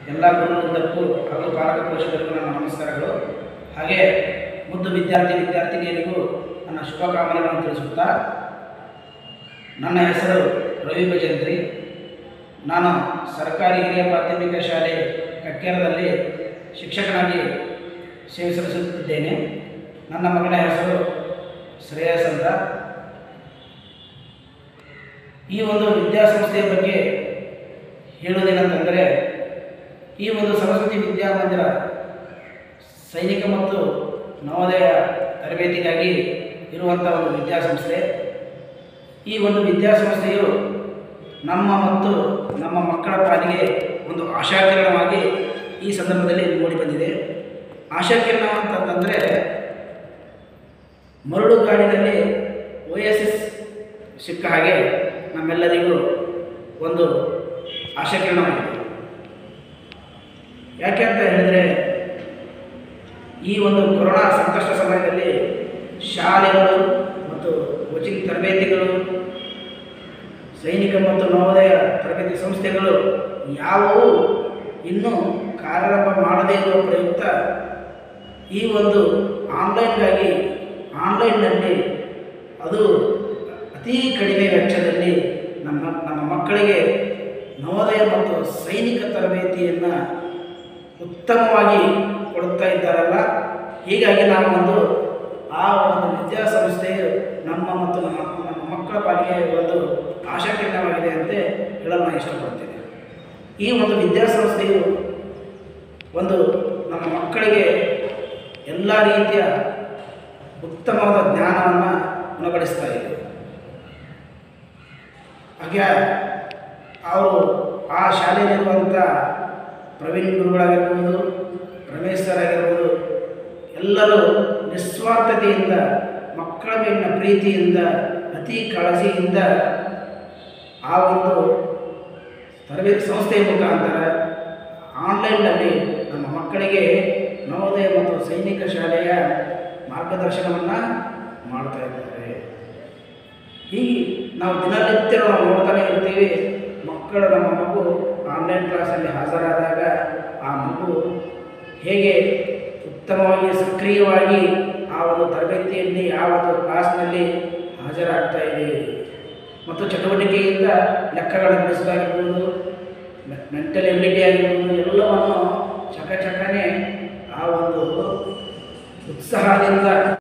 ಎಲ್ಲ ಗುರುವೃಂದಕ್ಕೂ ಹಾಗೂ ಪಾಲಕ ಪೋಷಕರಿಗೂ ನನ್ನ ನಮಸ್ಕಾರಗಳು ಹಾಗೆ ಮುದ್ದು ವಿದ್ಯಾರ್ಥಿ ವಿದ್ಯಾರ್ಥಿನಿಯರಿಗೂ ನನ್ನ ಶುಭಕಾಮನೆಗಳನ್ನು ತಿಳಿಸುತ್ತಾ ನನ್ನ ಹೆಸರು ರವಿ ಭಜಂತ್ರಿ ನಾನು ಸರ್ಕಾರಿ ಹಿರಿಯ ಪ್ರಾಥಮಿಕ ಶಾಲೆ ಕಕ್ಕೇರದಲ್ಲಿ ಶಿಕ್ಷಕನಾಗಿ ಸೇವೆ ಸಲ್ಲಿಸುತ್ತಿದ್ದೇನೆ ನನ್ನ ಮಗನ ಹೆಸರು ಶ್ರೇಯಸ್ ಅಂತ ಈ ಒಂದು ವಿದ್ಯಾಸಂಸ್ಥೆಯ ಬಗ್ಗೆ ಹೇಳುವುದೇನಂತಂದರೆ ಈ ಒಂದು ಸರಸ್ವತಿ ವಿದ್ಯಾಮಂದಿರ ಸೈನಿಕ ಮತ್ತು ನವೋದಯ ತರಬೇತಿಗಾಗಿ ಇರುವಂಥ ಒಂದು ವಿದ್ಯಾಸಂಸ್ಥೆ ಈ ಒಂದು ವಿದ್ಯಾಸಂಸ್ಥೆಯು ನಮ್ಮ ಮತ್ತು ನಮ್ಮ ಮಕ್ಕಳ ಪಾಲಿಗೆ ಒಂದು ಆಶಾಕಿರಣವಾಗಿ ಈ ಸಂದರ್ಭದಲ್ಲಿ ಮೂಡಿಬಂದಿದೆ ಆಶಾಕಿರಣ ಅಂತಂತಂದರೆ ಮರಳು ಗಾಡಿನಲ್ಲಿ ಒ ಎಸ್ ಎಸ್ ಸಿಕ್ಕ ಹಾಗೆ ನಮ್ಮೆಲ್ಲರಿಗೂ ಒಂದು ಆಶಾಕಿರಣವಾಗಿದೆ ಯಾಕೆ ಅಂತ ಹೇಳಿದರೆ ಈ ಒಂದು ಕೊರೋನಾ ಸಂಕಷ್ಟ ಸಮಯದಲ್ಲಿ ಶಾಲೆಗಳು ಮತ್ತು ಕೋಚಿಂಗ್ ತರಬೇತಿಗಳು ಸೈನಿಕ ಮತ್ತು ನವೋದಯ ತರಬೇತಿ ಸಂಸ್ಥೆಗಳು ಯಾವುವು ಇನ್ನೂ ಕಾರ್ಯಾರಂಭ ಮಾಡದೇ ಇರುವ ಪ್ರಯುಕ್ತ ಈ ಒಂದು ಆನ್ಲೈನ್ಗಾಗಿ ಆನ್ಲೈನ್ನಲ್ಲಿ ಅದು ಅತಿ ಕಡಿಮೆ ವೆಚ್ಚದಲ್ಲಿ ನಮ್ಮ ನಮ್ಮ ಮಕ್ಕಳಿಗೆ ನವೋದಯ ಮತ್ತು ಸೈನಿಕ ತರಬೇತಿಯನ್ನು ಉತ್ತಮವಾಗಿ ಕೊಡುತ್ತಾ ಇದ್ದಾರಲ್ಲ ಹೀಗಾಗಿ ನಾವು ಒಂದು ಆ ಒಂದು ವಿದ್ಯಾಸಂಸ್ಥೆಯು ನಮ್ಮ ಮತ್ತು ನಮ್ಮ ನಮ್ಮ ಮಕ್ಕಳ ಪಾಲಿಗೆ ಒಂದು ಆಶಾಕಿರಣವಾಗಿದೆ ಅಂತ ಹೇಳಲು ನಾನು ಇಷ್ಟಪಡ್ತೇನೆ ಈ ಒಂದು ವಿದ್ಯಾಸಂಸ್ಥೆಯು ಒಂದು ನಮ್ಮ ಮಕ್ಕಳಿಗೆ ಎಲ್ಲ ರೀತಿಯ ಉತ್ತಮವಾದ ಜ್ಞಾನವನ್ನು ಉಣಬಡಿಸ್ತಾ ಇದೆ ಹಾಗೆ ಅವರು ಆ ಶಾಲೆಯಲ್ಲಿರುವಂಥ ಪ್ರವೀಣ್ ಗುರುಗಳಾಗಿರ್ಬೋದು ರಮೇಶ್ ಸರ್ ಆಗಿರ್ಬೋದು ಎಲ್ಲರೂ ನಿಸ್ವಾರ್ಥತೆಯಿಂದ ಮಕ್ಕಳ ಮೇಲಿನ ಪ್ರೀತಿಯಿಂದ ಅತಿ ಕಾಳಜಿಯಿಂದ ಆ ಒಂದು ತರಬೇತಿ ಸಂಸ್ಥೆಯ ಮುಖಾಂತರ ಆನ್ಲೈನ್ನಲ್ಲಿ ನಮ್ಮ ಮಕ್ಕಳಿಗೆ ನವೋದಯ ಮತ್ತು ಸೈನಿಕ ಶಾಲೆಯ ಮಾರ್ಗದರ್ಶನವನ್ನು ಮಾಡ್ತಾ ಇದ್ದಾರೆ ಹೀಗೆ ನಾವು ದಿನನಿತ್ಯ ನಾವು ನೋಡ್ತಾನೆ ಇರ್ತೀವಿ ಮಕ್ಕಳು ನಮ್ಮ ಮಗು ಆನ್ಲೈನ್ ಕ್ಲಾಸಲ್ಲಿ ಹಾಜರಾದಾಗ ಆ ಮಗು ಹೇಗೆ ಉತ್ತಮವಾಗಿ ಸಕ್ರಿಯವಾಗಿ ಆ ಒಂದು ತರಬೇತಿಯಲ್ಲಿ ಆ ಒಂದು ಕ್ಲಾಸ್ನಲ್ಲಿ ಹಾಜರಾಗ್ತಾ ಇದೆ ಮತ್ತು ಚಟುವಟಿಕೆಯಿಂದ ಲೆಕ್ಕಗಳನ್ನು ಬಿಡಿಸೋದಾಗಿರ್ಬೋದು ಮೆಂಟಲ್ ಎಬಿಲಿಟಿ ಆಗಿರ್ಬೋದು ಎಲ್ಲವನ್ನು ಚಕ ಚಕನೆ ಆ ಒಂದು ಉತ್ಸಾಹದಿಂದ